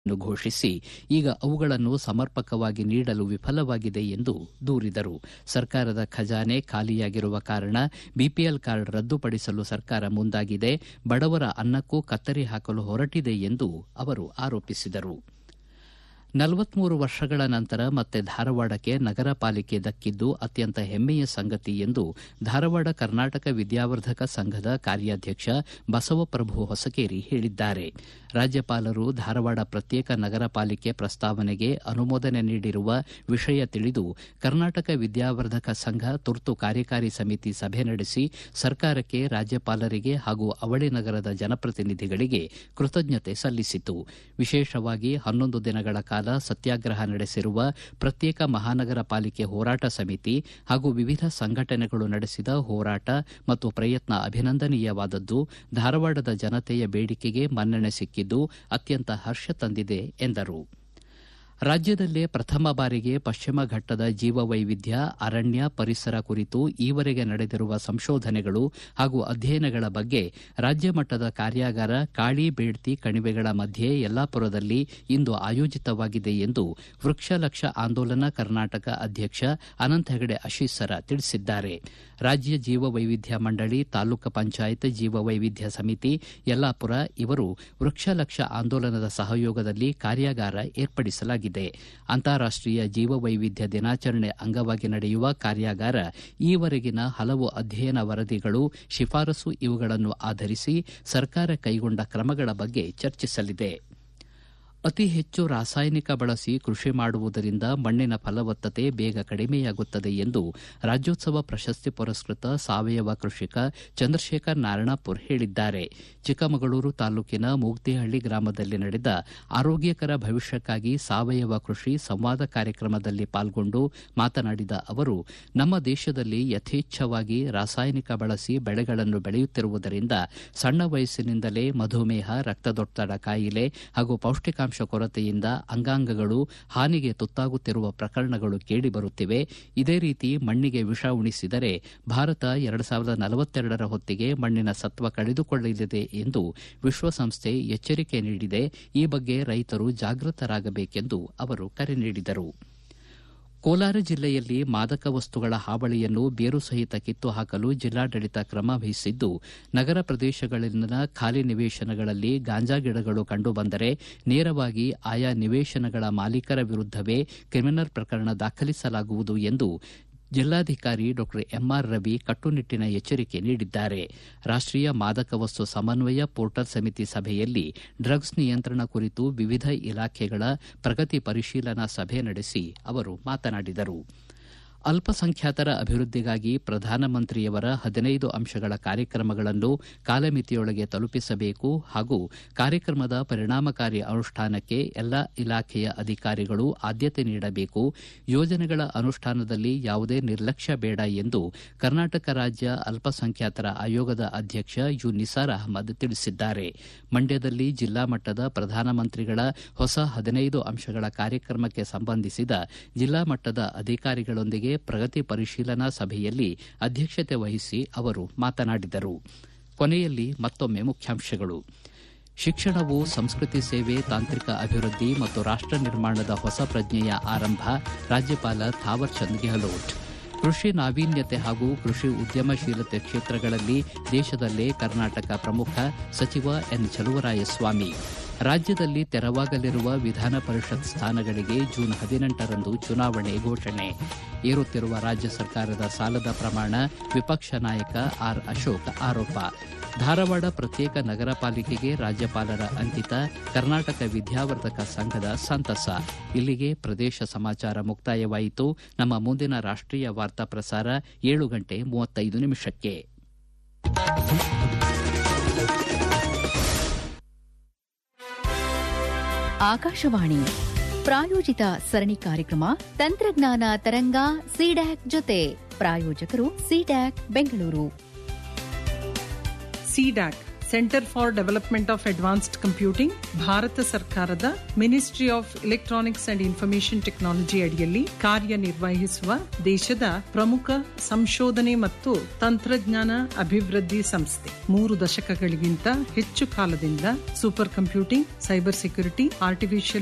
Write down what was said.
ನ್ನು ಘೋಷಿಸಿ ಈಗ ಅವುಗಳನ್ನು ಸಮರ್ಪಕವಾಗಿ ನೀಡಲು ವಿಫಲವಾಗಿದೆ ಎಂದು ದೂರಿದರು ಸರ್ಕಾರದ ಖಜಾನೆ ಖಾಲಿಯಾಗಿರುವ ಕಾರಣ ಬಿಪಿಎಲ್ ಕಾರ್ಡ್ ರದ್ದುಪಡಿಸಲು ಸರ್ಕಾರ ಮುಂದಾಗಿದೆ ಬಡವರ ಅನ್ನಕ್ಕೂ ಕತ್ತರಿ ಹಾಕಲು ಹೊರಟಿದೆ ಎಂದು ಅವರು ಆರೋಪಿಸಿದರು ನಲವತ್ಮೂರು ವರ್ಷಗಳ ನಂತರ ಮತ್ತೆ ಧಾರವಾಡಕ್ಕೆ ನಗರ ಪಾಲಿಕೆ ದಕ್ಕಿದ್ದು ಅತ್ಯಂತ ಹೆಮ್ಮೆಯ ಸಂಗತಿ ಎಂದು ಧಾರವಾಡ ಕರ್ನಾಟಕ ವಿದ್ಯಾವರ್ಧಕ ಸಂಘದ ಕಾರ್ಯಾಧ್ಯಕ್ಷ ಬಸವಪ್ರಭು ಹೊಸಕೇರಿ ಹೇಳಿದ್ದಾರೆ ರಾಜ್ಯಪಾಲರು ಧಾರವಾಡ ಪ್ರತ್ಯೇಕ ನಗರ ಪಾಲಿಕೆ ಪ್ರಸ್ತಾವನೆಗೆ ಅನುಮೋದನೆ ನೀಡಿರುವ ವಿಷಯ ತಿಳಿದು ಕರ್ನಾಟಕ ವಿದ್ಯಾವರ್ಧಕ ಸಂಘ ತುರ್ತು ಕಾರ್ಯಕಾರಿ ಸಮಿತಿ ಸಭೆ ನಡೆಸಿ ಸರ್ಕಾರಕ್ಕೆ ರಾಜ್ಯಪಾಲರಿಗೆ ಹಾಗೂ ಅವಳಿ ನಗರದ ಜನಪ್ರತಿನಿಧಿಗಳಿಗೆ ಕೃತಜ್ಞತೆ ಸಲ್ಲಿಸಿತು ವಿಶೇಷವಾಗಿ ಹನ್ನೊಂದು ದಿನಗಳ ಕಾಲ ಸತ್ಯಾಗ್ರಹ ನಡೆಸಿರುವ ಪ್ರತ್ಯೇಕ ಮಹಾನಗರ ಪಾಲಿಕೆ ಹೋರಾಟ ಸಮಿತಿ ಹಾಗೂ ವಿವಿಧ ಸಂಘಟನೆಗಳು ನಡೆಸಿದ ಹೋರಾಟ ಮತ್ತು ಪ್ರಯತ್ನ ಅಭಿನಂದನೀಯವಾದದ್ದು ಧಾರವಾಡದ ಜನತೆಯ ಬೇಡಿಕೆಗೆ ಮನ್ನಣೆ ಸಿಕ್ಕಿದ್ದು ಅತ್ಯಂತ ಹರ್ಷ ತಂದಿದೆ ಎಂದರು ರಾಜ್ಯದಲ್ಲೇ ಪ್ರಥಮ ಬಾರಿಗೆ ಪಶ್ಚಿಮ ಘಟ್ಟದ ಜೀವವೈವಿಧ್ಯ ಅರಣ್ಯ ಪರಿಸರ ಕುರಿತು ಈವರೆಗೆ ನಡೆದಿರುವ ಸಂಶೋಧನೆಗಳು ಹಾಗೂ ಅಧ್ಯಯನಗಳ ಬಗ್ಗೆ ರಾಜ್ಯ ಮಟ್ಟದ ಕಾರ್ಯಾಗಾರ ಕಾಳಿ ಬೇಡ್ತಿ ಕಣಿವೆಗಳ ಮಧ್ಯೆ ಯಲ್ಲಾಪುರದಲ್ಲಿ ಇಂದು ಆಯೋಜಿತವಾಗಿದೆ ಎಂದು ವೃಕ್ಷ ಲಕ್ಷ ಆಂದೋಲನ ಕರ್ನಾಟಕ ಅಧ್ಯಕ್ಷ ಅನಂತ ಹೆಗಡೆ ಅಶೀಸರ ತಿಳಿಸಿದ್ದಾರೆ ರಾಜ್ಯ ಜೀವವೈವಿಧ್ಯ ಮಂಡಳಿ ತಾಲೂಕು ಪಂಚಾಯತ್ ಜೀವವೈವಿಧ್ಯ ಸಮಿತಿ ಯಲ್ಲಾಪುರ ಇವರು ವೃಕ್ಷ ಲಕ್ಷ ಆಂದೋಲನದ ಸಹಯೋಗದಲ್ಲಿ ಕಾರ್ಯಾಗಾರ ಏರ್ಪಡಿಸಲಾಗಿದೆ ಅಂತಾರಾಷ್ಟೀಯ ಜೀವವೈವಿಧ್ಯ ದಿನಾಚರಣೆ ಅಂಗವಾಗಿ ನಡೆಯುವ ಕಾರ್ಯಾಗಾರ ಈವರೆಗಿನ ಹಲವು ಅಧ್ಯಯನ ವರದಿಗಳು ಶಿಫಾರಸು ಇವುಗಳನ್ನು ಆಧರಿಸಿ ಸರ್ಕಾರ ಕೈಗೊಂಡ ಕ್ರಮಗಳ ಬಗ್ಗೆ ಚರ್ಚಿಸಲಿದೆ ಅತಿ ಹೆಚ್ಚು ರಾಸಾಯನಿಕ ಬಳಸಿ ಕೃಷಿ ಮಾಡುವುದರಿಂದ ಮಣ್ಣಿನ ಫಲವತ್ತತೆ ಬೇಗ ಕಡಿಮೆಯಾಗುತ್ತದೆ ಎಂದು ರಾಜ್ಯೋತ್ಸವ ಪ್ರಶಸ್ತಿ ಪುರಸ್ಕೃತ ಸಾವಯವ ಕೃಷಿಕ ಚಂದ್ರಶೇಖರ್ ನಾರಣಾಪುರ್ ಹೇಳಿದ್ದಾರೆ ಚಿಕ್ಕಮಗಳೂರು ತಾಲೂಕಿನ ಮೂಗ್ತಿಹಳ್ಳಿ ಗ್ರಾಮದಲ್ಲಿ ನಡೆದ ಆರೋಗ್ಯಕರ ಭವಿಷ್ಯಕ್ಕಾಗಿ ಸಾವಯವ ಕೃಷಿ ಸಂವಾದ ಕಾರ್ಯಕ್ರಮದಲ್ಲಿ ಪಾಲ್ಗೊಂಡು ಮಾತನಾಡಿದ ಅವರು ನಮ್ಮ ದೇಶದಲ್ಲಿ ಯಥೇಚ್ಛವಾಗಿ ರಾಸಾಯನಿಕ ಬಳಸಿ ಬೆಳೆಗಳನ್ನು ಬೆಳೆಯುತ್ತಿರುವುದರಿಂದ ಸಣ್ಣ ವಯಸ್ಸಿನಿಂದಲೇ ಮಧುಮೇಹ ರಕ್ತದೊತ್ತಡ ಕಾಯಿಲೆ ಹಾಗೂ ಪೌಷ್ಟಿಕಾಂಶ ಕೊರತೆಯಿಂದ ಅಂಗಾಂಗಗಳು ಹಾನಿಗೆ ತುತ್ತಾಗುತ್ತಿರುವ ಪ್ರಕರಣಗಳು ಕೇಳಿಬರುತ್ತಿವೆ ಇದೇ ರೀತಿ ಮಣ್ಣಿಗೆ ವಿಷ ಉಣಿಸಿದರೆ ಭಾರತ ಎರಡು ಸಾವಿರದ ನಲವತ್ತೆರಡರ ಹೊತ್ತಿಗೆ ಮಣ್ಣಿನ ಸತ್ವ ಕಳೆದುಕೊಳ್ಳಲಿದೆ ಎಂದು ವಿಶ್ವಸಂಸ್ಥೆ ಎಚ್ಚರಿಕೆ ನೀಡಿದೆ ಈ ಬಗ್ಗೆ ರೈತರು ಜಾಗೃತರಾಗಬೇಕೆಂದು ಅವರು ಕರೆ ನೀಡಿದರು ಕೋಲಾರ ಜಿಲ್ಲೆಯಲ್ಲಿ ಮಾದಕ ವಸ್ತುಗಳ ಹಾವಳಿಯನ್ನು ಬೇರು ಸಹಿತ ಕಿತ್ತು ಹಾಕಲು ಜಿಲ್ಲಾಡಳಿತ ಕ್ರಮ ವಹಿಸಿದ್ದು ನಗರ ಪ್ರದೇಶಗಳಲ್ಲಿನ ಖಾಲಿ ನಿವೇಶನಗಳಲ್ಲಿ ಗಾಂಜಾ ಗಿಡಗಳು ಕಂಡುಬಂದರೆ ನೇರವಾಗಿ ಆಯಾ ನಿವೇಶನಗಳ ಮಾಲೀಕರ ವಿರುದ್ದವೇ ಕ್ರಿಮಿನಲ್ ಪ್ರಕರಣ ದಾಖಲಿಸಲಾಗುವುದು ಎಂದು ಜಿಲ್ಲಾಧಿಕಾರಿ ಡಾ ಎಂಆರ್ ರವಿ ಕಟ್ಟುನಿಟ್ಟಿನ ಎಚ್ಚರಿಕೆ ನೀಡಿದ್ದಾರೆ ರಾಷ್ಟೀಯ ಮಾದಕ ವಸ್ತು ಸಮನ್ವಯ ಪೋರ್ಟಲ್ ಸಮಿತಿ ಸಭೆಯಲ್ಲಿ ಡ್ರಗ್ಸ್ ನಿಯಂತ್ರಣ ಕುರಿತು ವಿವಿಧ ಇಲಾಖೆಗಳ ಪ್ರಗತಿ ಪರಿಶೀಲನಾ ಸಭೆ ನಡೆಸಿ ಅವರು ಮಾತನಾಡಿದರು ಅಲ್ಪಸಂಖ್ಯಾತರ ಅಭಿವೃದ್ಧಿಗಾಗಿ ಪ್ರಧಾನಮಂತ್ರಿಯವರ ಹದಿನೈದು ಅಂಶಗಳ ಕಾರ್ಯಕ್ರಮಗಳನ್ನು ಕಾಲಮಿತಿಯೊಳಗೆ ತಲುಪಿಸಬೇಕು ಹಾಗೂ ಕಾರ್ಯಕ್ರಮದ ಪರಿಣಾಮಕಾರಿ ಅನುಷ್ಠಾನಕ್ಕೆ ಎಲ್ಲ ಇಲಾಖೆಯ ಅಧಿಕಾರಿಗಳು ಆದ್ಯತೆ ನೀಡಬೇಕು ಯೋಜನೆಗಳ ಅನುಷ್ಠಾನದಲ್ಲಿ ಯಾವುದೇ ನಿರ್ಲಕ್ಷ್ಯ ಬೇಡ ಎಂದು ಕರ್ನಾಟಕ ರಾಜ್ಯ ಅಲ್ಪಸಂಖ್ಯಾತರ ಆಯೋಗದ ಅಧ್ಯಕ್ಷ ಯು ನಿಸಾರ್ ಅಹಮದ್ ತಿಳಿಸಿದ್ದಾರೆ ಮಂಡ್ಯದಲ್ಲಿ ಜಿಲ್ಲಾ ಮಟ್ಟದ ಪ್ರಧಾನಮಂತ್ರಿಗಳ ಹೊಸ ಹದಿನೈದು ಅಂಶಗಳ ಕಾರ್ಯಕ್ರಮಕ್ಕೆ ಸಂಬಂಧಿಸಿದ ಜಿಲ್ಲಾ ಮಟ್ಟದ ಅಧಿಕಾರಿಗಳೊಂದಿಗೆ ಪ್ರಗತಿ ಪರಿಶೀಲನಾ ಸಭೆಯಲ್ಲಿ ಅಧ್ಯಕ್ಷತೆ ವಹಿಸಿ ಅವರು ಮಾತನಾಡಿದರು ಕೊನೆಯಲ್ಲಿ ಮತ್ತೊಮ್ಮೆ ಮುಖ್ಯಾಂಶಗಳು ಶಿಕ್ಷಣವು ಸಂಸ್ಕೃತಿ ಸೇವೆ ತಾಂತ್ರಿಕ ಅಭಿವೃದ್ಧಿ ಮತ್ತು ರಾಷ್ಟ ನಿರ್ಮಾಣದ ಹೊಸ ಪ್ರಜ್ಞೆಯ ಆರಂಭ ರಾಜ್ಯಪಾಲ ಥಾವರ್ಚಂದ್ ಗೆಹ್ಲೋಟ್ ಕೃಷಿ ನಾವೀನ್ಯತೆ ಹಾಗೂ ಕೃಷಿ ಉದ್ಯಮಶೀಲತೆ ಕ್ಷೇತ್ರಗಳಲ್ಲಿ ದೇಶದಲ್ಲೇ ಕರ್ನಾಟಕ ಪ್ರಮುಖ ಸಚಿವ ಎನ್ ಚಲುವರಾಯಸ್ವಾಮಿ ರಾಜ್ಯದಲ್ಲಿ ತೆರವಾಗಲಿರುವ ವಿಧಾನ ಪರಿಷತ್ ಸ್ಥಾನಗಳಿಗೆ ಜೂನ್ ಹದಿನೆಂಟರಂದು ಚುನಾವಣೆ ಘೋಷಣೆ ಏರುತ್ತಿರುವ ರಾಜ್ಯ ಸರ್ಕಾರದ ಸಾಲದ ಪ್ರಮಾಣ ವಿಪಕ್ಷ ನಾಯಕ ಆರ್ ಅಶೋಕ್ ಆರೋಪ ಧಾರವಾಡ ಪ್ರತ್ಯೇಕ ನಗರ ಪಾಲಿಕೆಗೆ ರಾಜ್ಯಪಾಲರ ಅಂಕಿತ ಕರ್ನಾಟಕ ವಿದ್ಯಾವರ್ಧಕ ಸಂಘದ ಸಂತಸ ಇಲ್ಲಿಗೆ ಪ್ರದೇಶ ಸಮಾಚಾರ ಮುಕ್ತಾಯವಾಯಿತು ನಮ್ಮ ಮುಂದಿನ ರಾಷ್ಟೀಯ ವಾರ್ತಾ ಪ್ರಸಾರ ಏಳು ಗಂಟೆ ಮೂವತ್ತೈದು ನಿಮಿಷಕ್ಕೆ ಆಕಾಶವಾಣಿ ಪ್ರಾಯೋಜಿತ ಸರಣಿ ಕಾರ್ಯಕ್ರಮ ತಂತ್ರಜ್ಞಾನ ತರಂಗ ಸಿಡ್ಯಾಕ್ ಜೊತೆ ಪ್ರಾಯೋಜಕರು CDAC Bengaluru CDAC centre for development of advanced computing Bharat ಸರ್ಕಾರದ ministry of electronics and information technology ಅಡಿಯಲ್ಲಿ ಕಾರ್ಯನಿರ್ವಹಿಸುವ ದೇಶದ ಪ್ರಮುಖ ಸಂಶೋಧನೆ ಮತ್ತು ತಂತ್ರಜ್ಞಾನ ಅಭಿವೃದ್ಧಿ ಸಂಸ್ಥೆ ಮೂರು ದಶಕಗಳಿಗಿಂತ ಹೆಚ್ಚು ಕಾಲದಿಂದ super computing cyber security artificial